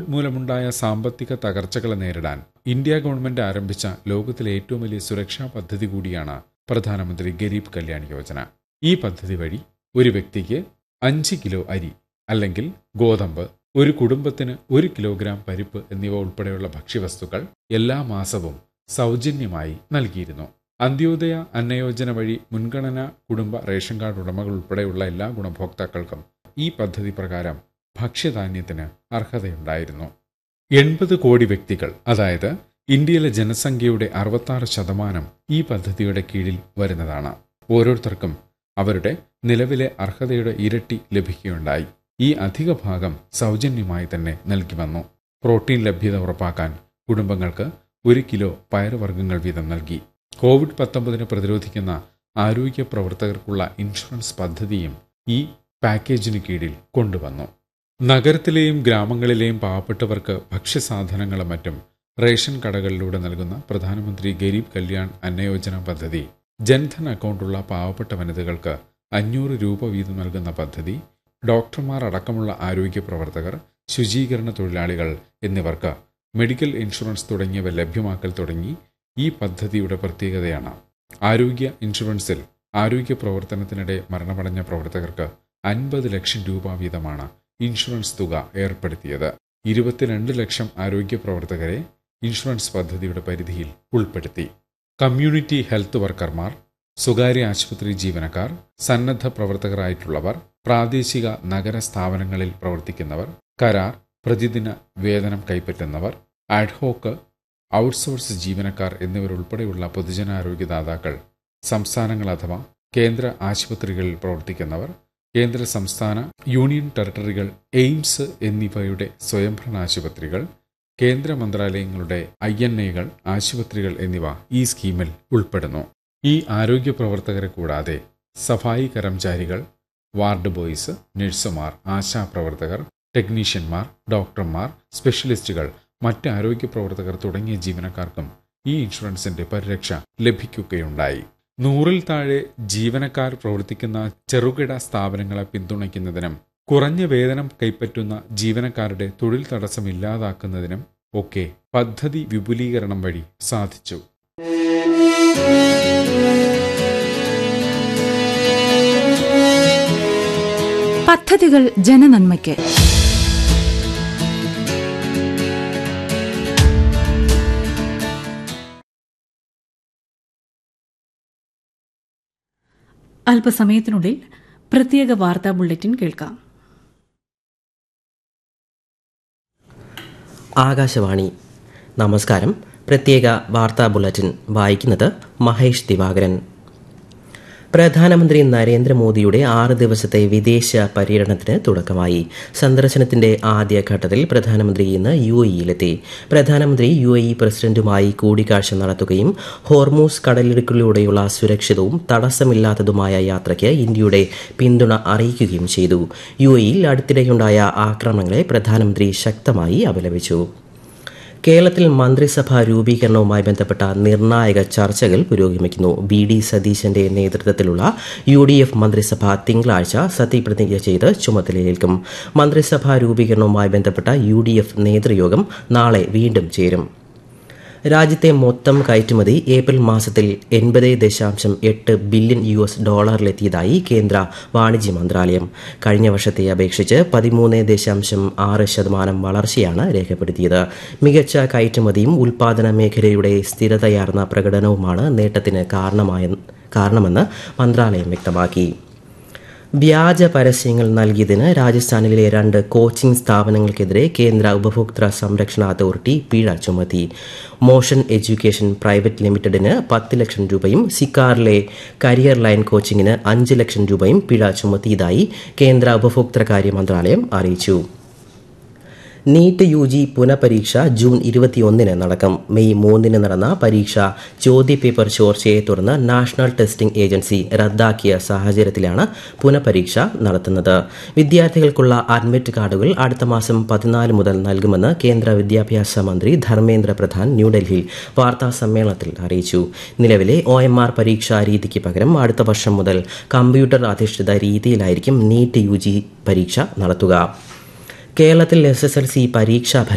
Covid മൂലമുണ്ടായ സാമ്പത്തിക തകർച്ചകളെ നേരിടാൻ ഇന്ത്യ ഗവൺമെന്റ് ആരംഭിച്ച ലോകത്തിലെ ഏറ്റവും വലിയ സുരക്ഷാ പദ്ധതി കൂടിയാണ് പ്രധാനമന്ത്രി ഗരീബ് കല്യാൺ യോജന ഈ പദ്ധതി വഴി ഒരു വ്യക്തിക്ക് അഞ്ച് കിലോ അരി അല്ലെങ്കിൽ ഗോതമ്പ് ഒരു കുടുംബത്തിന് ഒരു കിലോഗ്രാം പരിപ്പ് എന്നിവ ഉൾപ്പെടെയുള്ള ഭക്ഷ്യവസ്തുക്കൾ എല്ലാ മാസവും സൗജന്യമായി നൽകിയിരുന്നു അന്ത്യോദയ അന്നയോജന വഴി മുൻഗണന കുടുംബ റേഷൻ കാർഡ് ഉടമകൾ ഉൾപ്പെടെയുള്ള എല്ലാ ഗുണഭോക്താക്കൾക്കും ഈ പദ്ധതി പ്രകാരം ഭക്ഷ്യധാന്യത്തിന് അർഹതയുണ്ടായിരുന്നു എൺപത് കോടി വ്യക്തികൾ അതായത് ഇന്ത്യയിലെ ജനസംഖ്യയുടെ അറുപത്താറ് ശതമാനം ഈ പദ്ധതിയുടെ കീഴിൽ വരുന്നതാണ് ഓരോരുത്തർക്കും അവരുടെ നിലവിലെ അർഹതയുടെ ഇരട്ടി ലഭിക്കുകയുണ്ടായി ഈ അധിക ഭാഗം സൗജന്യമായി തന്നെ നൽകി വന്നു പ്രോട്ടീൻ ലഭ്യത ഉറപ്പാക്കാൻ കുടുംബങ്ങൾക്ക് ഒരു കിലോ പയറുവർഗ്ഗങ്ങൾ വീതം നൽകി കോവിഡ് പത്തൊമ്പതിനെ പ്രതിരോധിക്കുന്ന ആരോഗ്യ പ്രവർത്തകർക്കുള്ള ഇൻഷുറൻസ് പദ്ധതിയും ഈ പാക്കേജിന് കീഴിൽ കൊണ്ടുവന്നു നഗരത്തിലെയും ഗ്രാമങ്ങളിലെയും പാവപ്പെട്ടവർക്ക് ഭക്ഷ്യസാധനങ്ങളും മറ്റും റേഷൻ കടകളിലൂടെ നൽകുന്ന പ്രധാനമന്ത്രി ഗരീബ് കല്യാൺ അന്നയോജന പദ്ധതി ജൻധൻ അക്കൗണ്ടുള്ള പാവപ്പെട്ട വനിതകൾക്ക് അഞ്ഞൂറ് രൂപ വീതം നൽകുന്ന പദ്ധതി ഡോക്ടർമാർ അടക്കമുള്ള ആരോഗ്യ പ്രവർത്തകർ ശുചീകരണ തൊഴിലാളികൾ എന്നിവർക്ക് മെഡിക്കൽ ഇൻഷുറൻസ് തുടങ്ങിയവ ലഭ്യമാക്കൽ തുടങ്ങി ഈ പദ്ധതിയുടെ പ്രത്യേകതയാണ് ആരോഗ്യ ഇൻഷുറൻസിൽ ആരോഗ്യ പ്രവർത്തനത്തിനിടെ മരണമടഞ്ഞ പ്രവർത്തകർക്ക് അൻപത് ലക്ഷം രൂപ വീതമാണ് ഇൻഷുറൻസ് തുക ഏർപ്പെടുത്തിയത് ഇരുപത്തിരണ്ട് ലക്ഷം ആരോഗ്യ പ്രവർത്തകരെ ഇൻഷുറൻസ് പദ്ധതിയുടെ പരിധിയിൽ ഉൾപ്പെടുത്തി കമ്മ്യൂണിറ്റി ഹെൽത്ത് വർക്കർമാർ സ്വകാര്യ ആശുപത്രി ജീവനക്കാർ സന്നദ്ധ പ്രവർത്തകരായിട്ടുള്ളവർ പ്രാദേശിക നഗര സ്ഥാപനങ്ങളിൽ പ്രവർത്തിക്കുന്നവർ കരാർ പ്രതിദിന വേതനം കൈപ്പറ്റുന്നവർ ആഡ്ഹോക്ക് ഔട്ട്സോഴ്സ് ജീവനക്കാർ എന്നിവരുൾപ്പെടെയുള്ള പൊതുജനാരോഗ്യദാതാക്കൾ സംസ്ഥാനങ്ങൾ അഥവാ കേന്ദ്ര ആശുപത്രികളിൽ പ്രവർത്തിക്കുന്നവർ കേന്ദ്ര സംസ്ഥാന യൂണിയൻ ടെറിട്ടറികൾ എയിംസ് എന്നിവയുടെ സ്വയംഭരണ ആശുപത്രികൾ കേന്ദ്ര മന്ത്രാലയങ്ങളുടെ ഐ എൻ എകൾ ആശുപത്രികൾ എന്നിവ ഈ സ്കീമിൽ ഉൾപ്പെടുന്നു ഈ ആരോഗ്യ പ്രവർത്തകരെ കൂടാതെ സഫായി കർമ്മചാരികൾ വാർഡ് ബോയ്സ് നഴ്സുമാർ ആശാപ്രവർത്തകർ ടെക്നീഷ്യന്മാർ ഡോക്ടർമാർ സ്പെഷ്യലിസ്റ്റുകൾ മറ്റ് ആരോഗ്യ പ്രവർത്തകർ തുടങ്ങിയ ജീവനക്കാർക്കും ഈ ഇൻഷുറൻസിന്റെ പരിരക്ഷ ലഭിക്കുകയുണ്ടായി നൂറിൽ താഴെ ജീവനക്കാർ പ്രവർത്തിക്കുന്ന ചെറുകിട സ്ഥാപനങ്ങളെ പിന്തുണയ്ക്കുന്നതിനും കുറഞ്ഞ വേതനം കൈപ്പറ്റുന്ന ജീവനക്കാരുടെ തൊഴിൽ തടസ്സം ഇല്ലാതാക്കുന്നതിനും ഒക്കെ പദ്ധതി വിപുലീകരണം വഴി സാധിച്ചു പദ്ധതികൾ ജനനന്മയ്ക്ക് അല്പസമയത്തിനുള്ളിൽ പ്രത്യേക വാർത്താ ബുള്ളറ്റിൻ കേൾക്കാം ആകാശവാണി നമസ്കാരം പ്രത്യേക വാർത്താ ബുള്ളറ്റിൻ വായിക്കുന്നത് മഹേഷ് ദിവാകരൻ പ്രധാനമന്ത്രി നരേന്ദ്രമോദിയുടെ ആറ് ദിവസത്തെ വിദേശ പര്യടനത്തിന് തുടക്കമായി സന്ദർശനത്തിന്റെ ആദ്യഘട്ടത്തിൽ പ്രധാനമന്ത്രി ഇന്ന് യു എയിലെത്തി പ്രധാനമന്ത്രി യു എ ഇ പ്രസിഡന്റുമായി കൂടിക്കാഴ്ച നടത്തുകയും ഹോർമൂസ് കടലിടുക്കിലൂടെയുള്ള സുരക്ഷിതവും തടസ്സമില്ലാത്തതുമായ യാത്രയ്ക്ക് ഇന്ത്യയുടെ പിന്തുണ അറിയിക്കുകയും ചെയ്തു യു എയിൽ അടുത്തിടെയുണ്ടായ ആക്രമണങ്ങളെ പ്രധാനമന്ത്രി ശക്തമായി അപലപിച്ചു കേരളത്തിൽ മന്ത്രിസഭാ രൂപീകരണവുമായി ബന്ധപ്പെട്ട നിർണായക ചർച്ചകൾ പുരോഗമിക്കുന്നു ബി ഡി സതീശന്റെ നേതൃത്വത്തിലുള്ള യു ഡി എഫ് മന്ത്രിസഭ തിങ്കളാഴ്ച സത്യപ്രതിജ്ഞ ചെയ്ത് ചുമതലയേൽക്കും മന്ത്രിസഭാ രൂപീകരണവുമായി ബന്ധപ്പെട്ട യു ഡി എഫ് നേതൃയോഗം നാളെ വീണ്ടും ചേരും രാജ്യത്തെ മൊത്തം കയറ്റുമതി ഏപ്രിൽ മാസത്തിൽ എൺപത് ദശാംശം എട്ട് ബില്യൺ യു എസ് ഡോളറിലെത്തിയതായി കേന്ദ്ര വാണിജ്യ മന്ത്രാലയം കഴിഞ്ഞ വർഷത്തെ അപേക്ഷിച്ച് പതിമൂന്ന് ദശാംശം ആറ് ശതമാനം വളർച്ചയാണ് രേഖപ്പെടുത്തിയത് മികച്ച കയറ്റുമതിയും ഉൽപാദന മേഖലയുടെ സ്ഥിരതയാർന്ന പ്രകടനവുമാണ് നേട്ടത്തിന് കാരണമായ കാരണമെന്ന് മന്ത്രാലയം വ്യക്തമാക്കി വ്യാജ പരസ്യങ്ങൾ നൽകിയതിന് രാജസ്ഥാനിലെ രണ്ട് കോച്ചിംഗ് സ്ഥാപനങ്ങൾക്കെതിരെ കേന്ദ്ര ഉപഭോക്തൃ സംരക്ഷണ അതോറിറ്റി പിഴ ചുമത്തി മോഷൻ എഡ്യൂക്കേഷൻ പ്രൈവറ്റ് ലിമിറ്റഡിന് പത്ത് ലക്ഷം രൂപയും സിക്കാറിലെ കരിയർ ലൈൻ കോച്ചിങ്ങിന് അഞ്ച് ലക്ഷം രൂപയും പിഴ ചുമത്തിയതായി കേന്ദ്ര ഉപഭോക്തൃകാര്യ മന്ത്രാലയം അറിയിച്ചു നീറ്റ് യു ജി പുനഃപരീക്ഷ ജൂൺ ഇരുപത്തിയൊന്നിന് നടക്കും മെയ് മൂന്നിന് നടന്ന പരീക്ഷ ചോദ്യപേപ്പർ ചോർച്ചയെ തുടർന്ന് നാഷണൽ ടെസ്റ്റിംഗ് ഏജൻസി റദ്ദാക്കിയ സാഹചര്യത്തിലാണ് പുനഃപരീക്ഷ നടത്തുന്നത് വിദ്യാർത്ഥികൾക്കുള്ള അഡ്മിറ്റ് കാർഡുകൾ അടുത്ത മാസം പതിനാല് മുതൽ നൽകുമെന്ന് കേന്ദ്ര വിദ്യാഭ്യാസ മന്ത്രി ധർമ്മേന്ദ്ര പ്രധാൻ ന്യൂഡൽഹിയിൽ വാർത്താ സമ്മേളനത്തിൽ അറിയിച്ചു നിലവിലെ ഒ എം ആർ പരീക്ഷാ രീതിക്ക് പകരം അടുത്ത വർഷം മുതൽ കമ്പ്യൂട്ടർ അധിഷ്ഠിത രീതിയിലായിരിക്കും നീറ്റ് യു ജി പരീക്ഷ നടത്തുക കേരളത്തിൽ എസ് എസ് എൽ സി പരീക്ഷാ